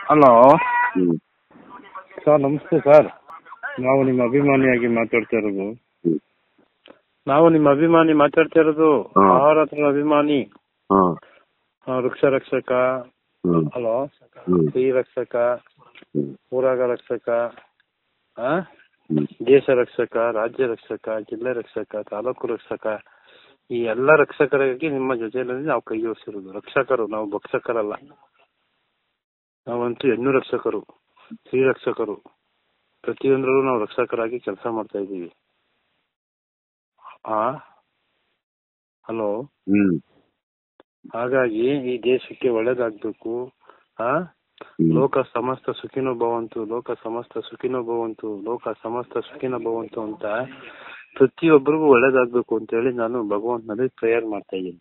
Hello hmm sir ನಮಸ್ತೆ sir ನಾವು ನಿಮ್ಮ ಅಭಿಮಾನಿಯಾಗಿ ಮಾತಾಡ್ತಾ ಇರೋದು ಹ್ಮ್. ನಾವು ನಿಮ್ಮ ಅಭಿಮಾನಿ ಮಾತಾಡ್ತಾ ಇರೋದು ಹಾ. ಆಹಾರ ಅಭಿಮಾನಿ ಹಾ ಆ, ವೃಕ್ಷ ರಕ್ಷಕ ಹ್ಮ್ ಹಲೋ ಹ್ಮ್ ಸ್ತ್ರೀ ರಕ್ಷಕ ಹ್ಮ್ ಊರಾಗ ರಕ್ಷಕ ಆ? ಹ್ಮ್ ದೇಶ ರಕ್ಷಕ ರಾಜ್ಯ ರಕ್ಷಕ ಜಿಲ್ಲೆ ರಕ್ಷಕ ತಾಲೂಕು ರಕ್ಷಕ ಈ ಎಲ್ಲ ರಕ್ಷಕರಾಗಿ ನಿಮ್ಮ ಜೊತೆಯಲ್ಲಿ ನಾವು ಕೈ ಜೋಡಿಸಿರೋದು ರಕ್ಷಕರು ನಾವು ಭಕ್ಷಕರಲ್ಲ ನಾವಂತೂ ಹೆಣ್ಣು ರಕ್ಷಕರು ಸ್ತ್ರೀ ರಕ್ಷಕರು ಪ್ರತಿಯೊಂದರಲ್ಲೂ ನಾವು ರಕ್ಷಕರಾಗಿ ಕೆಲಸ ಮಾಡ್ತಾ ಇದ್ದೀವಿ ಆ ಹಲೋ ಹ್ಮ್ ಹಾಗಾಗಿ ಈ ದೇಶಕ್ಕೆ ಒಳ್ಳೇದಾಗ್ಬೇಕು ಆ ಹ್ಮ್. ಲೋಕ ಸಮಸ್ತ ಸುಖಿನೋ ಭವಂತು ಲೋಕ ಸಮಸ್ತ ಸುಖಿನೋ ಭವಂತು ಲೋಕ ಸಮಸ್ತ ಸುಖಿನೋ ಭವಂತು ಅಂತ ಪ್ರತಿಯೊಬ್ಬರಿಗೂ ಒಳ್ಳೇದಾಗ್ಬೇಕು ಅಂತ ಹೇಳಿ ನಾನು ಭಗವಂತನಲ್ಲಿ ಪ್ರೇಯರ್ ಮಾಡ್ತಾ ಇದ್ದೀನಿ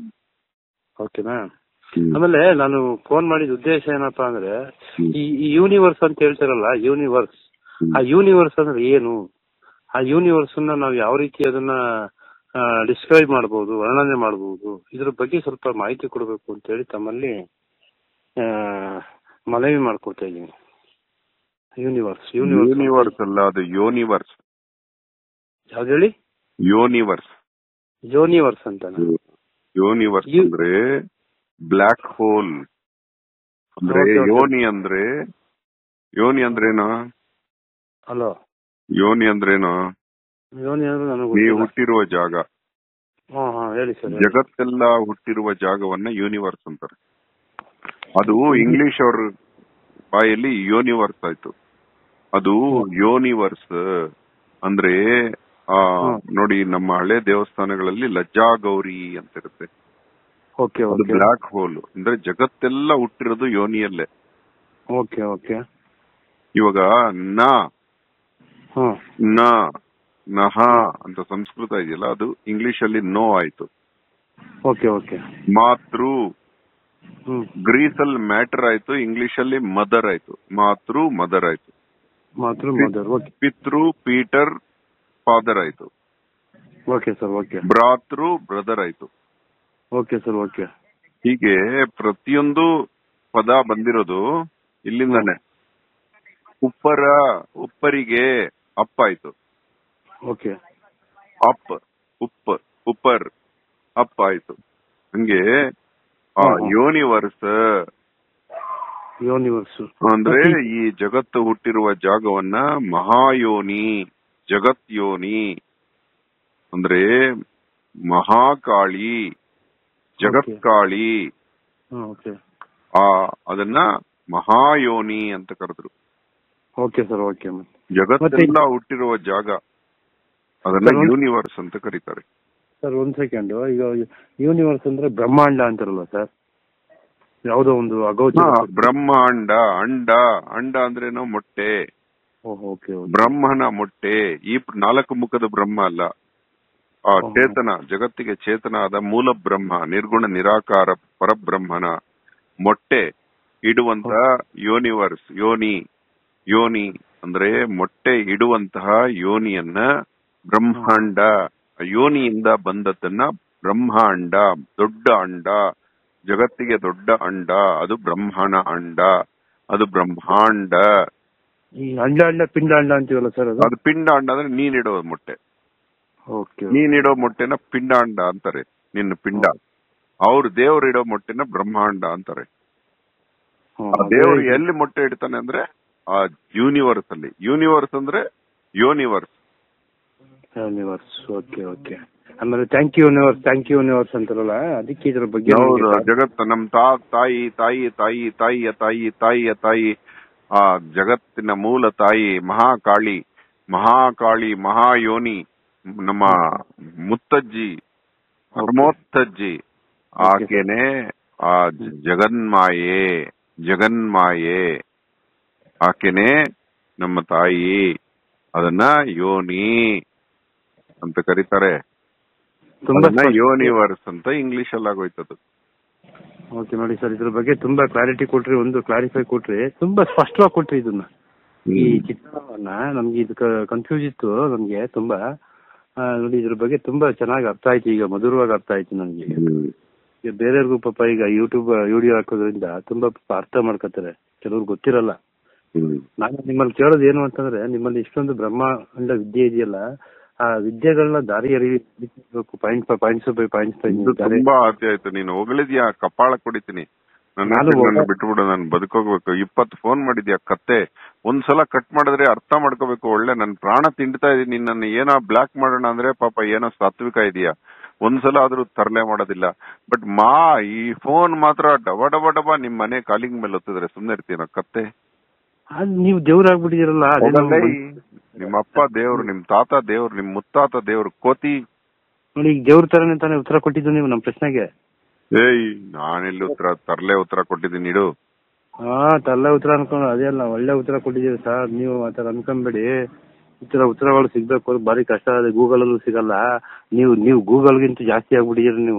ಓಕೆನಾ ಹ್ಮ್. ಆಮೇಲೆ ನಾನು ಫೋನ್ ಮಾಡಿದ ಉದ್ದೇಶ ಏನಪ್ಪಾ ಅಂದ್ರೆ ಹ್ಮ್. ಈ ಈ ಯೂನಿವರ್ಸ್ ಅಂತ ಹೇಳ್ತಾರಲ್ಲ ಯೂನಿವರ್ಸ್ ಹ್ಮ್. ಆ ಯೂನಿವರ್ಸ್ ಅಂದ್ರೆ ಏನು ಆ ಯೂನಿವರ್ಸ್ ನ ನಾವು ಯಾವ ರೀತಿ ಅದನ್ನ ಡಿಸ್ಕ್ರೈಬ್ ಮಾಡಬಹುದು ವರ್ಣನೆ ಮಾಡಬಹುದು ಇದ್ರ ಬಗ್ಗೆ ಸ್ವಲ್ಪ ಮಾಹಿತಿ ಕೊಡಬೇಕು ಅಂತ ಹೇಳಿ ತಮ್ಮಲ್ಲಿ ಆ, ಮನವಿ ಮಾಡ್ಕೊಳ್ತಾ ಇದ್ದೀನಿ ಯೂನಿವರ್ಸ್ ಯೂನಿವರ್ಸ್ ಯೂನಿವರ್ಸ್ ಅಲ್ಲ ಅದು ಯೋನಿವರ್ಸ್ ಯಾವ್ದು ಹೇಳಿ ಯೋನಿವರ್ಸ್ ಯೂನಿವರ್ಸ್ ಅಂತ ಯೋನಿವರ್ಸ್ ಯು- ಅಂದ್ರೆ ಬ್ಲ್ಯಾಕ್ ಹೋಲ್ ಅಂದ್ರೆ Okay, okay. ಯೋನಿ ಅಂದ್ರೆ ಯೋನಿ ಅಂದ್ರೇನು ಹಲೋ ಯೋನಿ ಅಂದ್ರೇನು ಯೋನಿ ಅಂದ್ರೆ ನನಗೆ ನೀವು ಗೊತ್ತಿಲ್ಲ ಹುಟ್ಟಿರುವ ಜಾಗ ಹಾ ಹಾ ಹೇಳಿ ಸರ್ ಜಗತ್ತೆಲ್ಲ ಹುಟ್ಟಿರುವ ಜಾಗವನ್ನ ಯೂನಿವರ್ಸ್ ಅಂತಾರೆ ಅದು ಇಂಗ್ಲಿಷ್ ಅವ್ರ ಬಾಯಲ್ಲಿ ಯೋನಿವರ್ಸ್ ಆಯ್ತು ಅದು ಯೋನಿವರ್ಸ್ ಅಂದ್ರೆ ಆ ಹ್ಮ್. ನೋಡಿ ನಮ್ಮ ಹಳೆ ದೇವಸ್ಥಾನಗಳಲ್ಲಿ ಲಜ್ಜಾ ಗೌರಿ ಅಂತ ಇರುತ್ತೆ ಓಕೆ ಅದು ಓಕೆ ಬ್ಲಾಕ್ ಹೋಲ್ ಅಂದ್ರೆ ಜಗತ್ತೆಲ್ಲ ಹುಟ್ಟಿರೋದು ಯೋನಿಯಲ್ಲೇ ಓಕೆ ಓಕೆ ಇವಾಗ ನ ಹಾ ನ ನಹ ಅಂತ ಸಂಸ್ಕೃತ ಇದೆಯಲ್ಲ ಅದು ಇಂಗ್ಲಿಷ್ ಅಲ್ಲಿ ನೋ ಆಯ್ತು ಓಕೆ ಓಕೆ ಮಾತೃ ಹ್ಮ್ ಗ್ರೀಸ್ ಅಲ್ಲಿ ಮ್ಯಾಟರ್ ಆಯ್ತು ಇಂಗ್ಲಿಷ್ ಅಲ್ಲಿ ಮದರ್ ಆಯ್ತು ಮಾತೃ ಮದರ್ ಆಯ್ತು ಮಾತೃ ಮದರ್ ಓಕೆ ಪಿತೃ ಪೀಟರ್ ಫಾದರ್ ಆಯ್ತು ಓಕೆ ಸರ್ ಓಕೆ ಭ್ರಾತೃ ಬ್ರದರ್ ಆಯ್ತು ಓಕೆ ಸರ್ ಓಕೆ ಹೀಗೆ ಪ್ರತಿಯೊಂದು ಪದ ಬಂದಿರೋದು ಇಲ್ಲಿಂದಾನೆ ಉಪ್ಪರ ಉಪ್ಪರಿಗೆ ಅಪ್ಪ ಆಯ್ತು ಓಕೆ ಅಪ್ ಉಪ್ ಉಪ್ಪರ್ ಅಪ್ ಆಯ್ತು ಹಂಗೆ ಆ ಹ್ಮ್, ಹ್ಮ್. ಯೂನಿವರ್ಸ್ ಯೂನಿವರ್ಸ್ ಅಂದ್ರೆ ಈ ಜಗತ್ತು ಹುಟ್ಟಿರುವ ಜಾಗವನ್ನ ಮಹಾಯೋನಿ ಜಗತ್ ಯೋನಿ ಅಂದ್ರೆ ಮಹಾಕಾಳಿ ಜಗತ್ಕಾಳಿ ಓಕೆ ಆ ಅದನ್ನ ಮಹಾಯೋನಿ ಅಂತ ಕರೆದ್ರು ಓಕೆ ಸರ್ ಓಕೆ ಜಗತ್ತೆಲ್ಲ ಹುಟ್ಟಿರುವ ಜಾಗ ಅದನ್ನ ಸರ್, ಒಂದು- ಯೂನಿವರ್ಸ್ ಅಂತ ಕರೀತಾರೆ ಸರ್ ಒಂದ್ ಸೆಕೆಂಡ್ ಈಗ ಯೂನಿವರ್ಸ್ ಅಂದ್ರೆ ಬ್ರಹ್ಮಾಂಡ ಅಂತಾರಲ್ಲ ಸರ್ ಯಾವುದೋ ಒಂದು ಅಗೋಚರ ಹಾ, ಬ್ರಹ್ಮಾಂಡ ಅಂಡ ಅಂಡ ಅಂದ್ರೇನು ಮೊಟ್ಟೆ ಓಕೆ ಓಕೆ ಬ್ರಹ್ಮನ ಮೊಟ್ಟೆ ಈ ಪ್- ನಾಲ್ಕು ಮುಖದ ಬ್ರಹ್ಮ ಅಲ್ಲ ಆ ಹ್ಮ್. ಚೇತನ ಜಗತ್ತಿಗೆ ಚೇತನ ಆದ ಮೂಲ ಬ್ರಹ್ಮ ನಿರ್ಗುಣ ನಿರಾಕಾರ ಪರಬ್ರಹ್ಮನ ಮೊಟ್ಟೆ ಇಡುವಂತ ಯೂನಿವರ್ಸ್ ಯೋನಿ ಯೋನಿ ಅಂದ್ರೆ ಮೊಟ್ಟೆ ಇಡುವಂತಹ ಯೋನಿಯನ್ನ ಬ್ರಹ್ಮಾಂಡ ಆ ಯೋನಿಯಿಂದ ಬಂದದ್ದನ್ನ ಬ್ರಹ್ಮಾಂಡ ದೊಡ್ಡ ಅಂಡ ಜಗತ್ತಿಗೆ ದೊಡ್ಡ ಅಂಡ ಅದು ಬ್ರಹ್ಮಣ ಅಂಡ ಅದು ಬ್ರಹ್ಮಾಂಡ ಈ ಅಂಡ ಅಂಡ ಪಿಂಡ ಅಂಡ ಅಂತೀವಲ್ಲ ಸರ್ ಅದು ಅದು ಪಿಂಡ ಅಂಡ ಅಂದ್ರೆ ನೀನಿಡೋ ಮೊಟ್ಟೆ ಓಕೆ ನೀನಿಡೋ ಮೊಟ್ಟೆನ ಪಿಂಡಾಂಡ ಅಂತಾರೆ ನಿನ್ನ ಪಿಂಡ ಅವ್ರು ದೇವ್ರು ಇಡೋ ಮೊಟ್ಟೆನ ಬ್ರಹ್ಮಾಂಡ ಅಂತಾರೆ ಆ ದೇವ್ರು ಎಲ್ಲಿ ಮೊಟ್ಟೆ ಇಡ್ತಾನೆ ಅಂದ್ರೆ ಆ ಯೂನಿವರ್ಸ್ ಅಲ್ಲಿ ಯೂನಿವರ್ಸ್ ಅಂದ್ರೆ ಯೋನಿವರ್ಸ್ ಯೂನಿವರ್ಸ್ ಓಕೆ ಓಕೆ ಆಮೇಲೆ thank you universe thank you universe ಅಂತಾರಲ್ಲ ಅದಕ್ಕೆ ಇದ್ರ ಬಗ್ಗೆ ಹೌದು ನಮ್ಗೆ ಜಗತ್ತು ನಮ್ ತಾ ತಾಯಿ ತಾಯಿ ತಾಯಿ ತಾಯಿಯ ತಾಯಿ ತಾಯಿಯ ತಾಯಿ ಆ ಜಗತ್ತಿನ ಮೂಲ ತಾಯಿ ಮಹಾಕಾಳಿ ಮಹಾಕಾಳಿ ಮಹಾಯೋನಿ ನಮ್ಮ ಮುತ್ತಜ್ಜಿ ಪರಮೋತ್ತಜ್ಜಿ ಆಕೆನೆ ಆ ಜ- ಜಗನ್ಮಾಯೆ ಜಗನ್ಮಾಯೆ ಆಕೆನೆ ನಮ್ಮ ತಾಯಿ ಅದನ್ನ ಯೋನಿ ಅಂತ ಕರೀತಾರೆ ತುಂಬಾ ಅದನ್ನ ಯೋನಿವರ್ಸ್ ಅಂತ ಇಂಗ್ಲಿಷ್ ಅಲ್ಲಿ ಆಗೋಯ್ತದು ಓಕೆ ನೋಡಿ ಸರ್ ಇದ್ರ ಬಗ್ಗೆ ತುಂಬಾ ಕ್ಲಾರಿಟಿ ಕೊಟ್ರಿ ಒಂದು ಕ್ಲಾರಿಫೈ ಕೊಟ್ರಿ ತುಂಬಾ ಸ್ಪಷ್ಟವಾಗಿ ಕೊಟ್ರಿ ಇದನ್ನ ಈ ಚಿತ್ರಣವನ್ನ ನಮ್ಗೆ ಇದು ಕನ್ಫ್ಯೂಸ್ ಇತ್ತು ನಮ್ಗೆ ತುಂಬಾ ಆ, ನೋಡಿ ಇದ್ರ ಬಗ್ಗೆ ತುಂಬಾ ಚೆನ್ನಾಗಿ ಅರ್ಥ ಆಯ್ತು ಈಗ ಮಧುರವಾಗಿ ಅರ್ಥ ಆಯ್ತು ನನಗೆ ಹ್ಮ್. ಈಗ ಬೇರೆಯವ್ರಿಗೂ ಪಾಪ ಈಗ ಯೂಟ್ಯೂಬ್ ವಿಡಿಯೋ ಹಾಕೋದ್ರಿಂದ ತುಂಬಾ ಪಾಪ ಅರ್ಥ ಮಾಡ್ಕೊತಾರೆ ಕೆಲವ್ರು ಗೊತ್ತಿರಲ್ಲ ಹ್ಮ್ ನಾನು ನಿಮ್ಮಲ್ಲಿ ಕೇಳೋದು ಏನು ಅಂತಂದ್ರೆ ನಿಮ್ಮಲ್ಲಿ ಇಷ್ಟೊಂದು ಬ್ರಹ್ಮಾಂಡ ವಿದ್ಯೆ ಇದೆಯಲ್ಲ ಆ ವಿದ್ಯೆಗಳನ್ನ ದಾರಿ ಎರಿಬೇಕು ಪಾಯಿಂಟ್ ಪಾಯಿಂಟ್ಸ್ ಬೈ ಪಾಯಿಂಟ್ಸ್ ಇದು ತುಂಬಾ ಆಸೆ ಆಯ್ತು ನೀನು ಹೊಗಳಿದ್ಯಾ ಕಪಾಳ ಕುಡಿತೀನಿ ನನ್ನ ನಾನು ಹೆಸ್ರು ನನ್ನ ಹೊಗ- ಬಿಟ್ಬಿಡು ನಾನು ಬದುಕೋಗ್ಬೇಕು ಇಪ್ಪತ್ತು ಫೋನ್ ಮಾಡಿದ್ಯಾ ಕತ್ತೆ ಒಂದ್ಸಲ ಕಟ್ ಮಾಡಿದ್ರೆ ಅರ್ಥ ಮಾಡ್ಕೋಬೇಕು ಒಳ್ಳೆ ನನ್ ಪ್ರಾಣ ತಿಂಡ್ತಾ ಇದೀನಿ ನನ್ನ ಏನೋ ಬ್ಲಾಕ್ ಮಾಡೋಣ ಅಂದ್ರೆ ಪಾಪ ಏನೋ ಸಾತ್ವಿಕ ಇದೆಯಾ ಒಂದ್ಸಲ ಆದ್ರೂ ತರಲೆ ಮಾಡೋದಿಲ್ಲ ಬಟ್ ಮಾ ಈ ಫೋನ್ ಮಾತ್ರ ಡಬ ಡಬ ಡಬ ನಿಮ್ ಮನೆ ಕಾಲಿಂಗ್ ಮೇಲೆ ಒತ್ತಿದ್ರೆ ಸುಮ್ನೆ ಇರ್ತೀನ ಕತ್ತೆ ಅದ್ ನೀವು ದೇವ್ರಾಗ್ಬಿಟ್ಟಿದಿರಲ್ಲ ಅದೇನೋ ಹೋಗಲ್ಲೇ. ನಿಮ್ಮ ಅಪ್ಪ ದೇವ್ರು ನಿಮ್ ತಾತ ದೇವ್ರು ನಿಮ್ ಮುತ್ತಾತ ದೇವ್ರು ಕೋತಿ ನೋಡಿ ಈಗ ದೇವ್ರ ತರನೇ ತಾನೇ ಉತ್ತರ ಕೊಟ್ಟಿದ್ದು ನೀವು ನಮ್ಮ ಪ್ರಶ್ನೆಗೆ ಏಯ್ ನಾನೆಲ್ಲಿ ಉತ್ತರ ತರ್ಲೆ ಉತ್ತರ ಕೊಟ್ಟಿದ್ದೀನಿ ಇಡು ಹಾ ತಲ್ಲ ಉತ್ತರ ಅನ್ಕೊಂಡು ಅದೇ ಅಲ್ಲ ಒಳ್ಳೆ ಉತ್ತರ ಕೊಟ್ಟಿದ್ದೀರಿ ಸರ್ ನೀವು ಆತರ ಅನ್ಕೊಂಬೇಡಿ ಈ ತರ ಉತ್ತರಗಳು ಸಿಗ್ಬೇಕು ಅಂದ್ರೆ ಭಾರಿ ಕಷ್ಟ ಇದೆ ಗೂಗಲ್ ಅಲ್ಲೂ ಸಿಗಲ್ಲ ನೀವು ನೀವು ಗೂಗಲ್ಗಿಂತ ಜಾಸ್ತಿ ಆಗ್ಬಿಟ್ಟಿದ್ದೀರಿ ನೀವು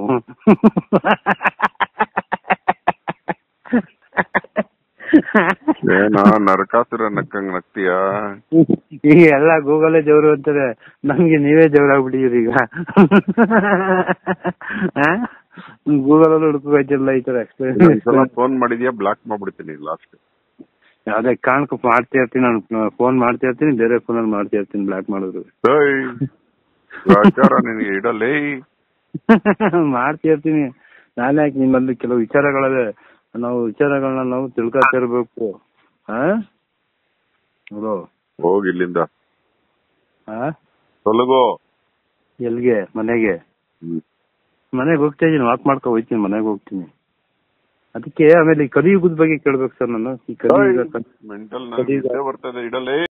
ಏನೋ ನರಕಾಸುರ ನಕ್ಕಂಗ್ ನಗ್ತೀಯಾ ಈಗ ಎಲ್ಲ ಗೂಗಲೇ ದೇವ್ರು ಅಂತಾರೆ ನಮ್ಗೆ ನೀವೇ ದೇವ್ರು ಆಗ್ಬಿಟ್ಟಿದ್ದೀರಿ ಈಗ ಗೂಗಲ್ ಅಲ್ಲಿ ಹುಡುಕೋಯ್ತಿಲ್ಲ ಈ ತರ ಸಲ ಎಕ್ಸ್ಪ್ಲೇನ್ ಫೋನ್ ಮಾಡಿದ್ಯಾ ಬ್ಲಾಕ್ ಮಾಡ್ಬಿಡ್ತೀನಿ ಲಾಸ್ಟ್ ಯಾವ್ದೇ ಕಾರಣಕ್ಕೆ ಮಾಡ್ತಾ ಇರ್ತೀನಿ ನಾನು ಫೋನ್ ಮಾಡ್ತಾ ಇರ್ತೀನಿ ಬೇರೆ ಫೋನಲ್ಲಿ ಮಾಡ್ತಾ ಇರ್ತೀನಿ ಬ್ಲಾಕ್ ಮಾಡಿದ್ರು ಆಚಾರ ನಿನಗೆ ಇಡಲೇ ಮಾಡ್ತಾ ಇರ್ತೀನಿ ನಾನೇ ಯಾಕೆ ನಿಮ್ಮಲ್ಲಿ ಕೆಲವು ವಿಚಾರಗಳಿವೆ ನಾವು ವಿಚಾರಗಳನ್ನ ನಾವು ತಿಳ್ಕೊತಾ ಇರ್ಬೇಕು ಹಾ ಹಲೋ ಹೋಗಿ ಇಲ್ಲಿಂದ ಹಾ ತೊಲಗೋ ಎಲ್ಗೆ ಮನೆಗೆ ಮನೆಗೆ ಹೋಗ್ತಾ ಇದೀನಿ ವಾಕ್ ಮಾಡ್ಕೊ ಹೋಗ್ತೀನಿ ಮನೆಗೆ ಹೋಗ್ತೀನಿ ಅದಕ್ಕೆ ಆಮೇಲೆ ಈ ಕಲಿಯುಗದ ಬಗ್ಗೆ ಕೇಳ್ಬೇಕು ಸರ್ ನಾನು ಈ ಕಲಿಯುಗ ಮೆಂಟಲ್ ಕಲಿಯುಗ ಬರ್ತದೆ ಇಡಲೇ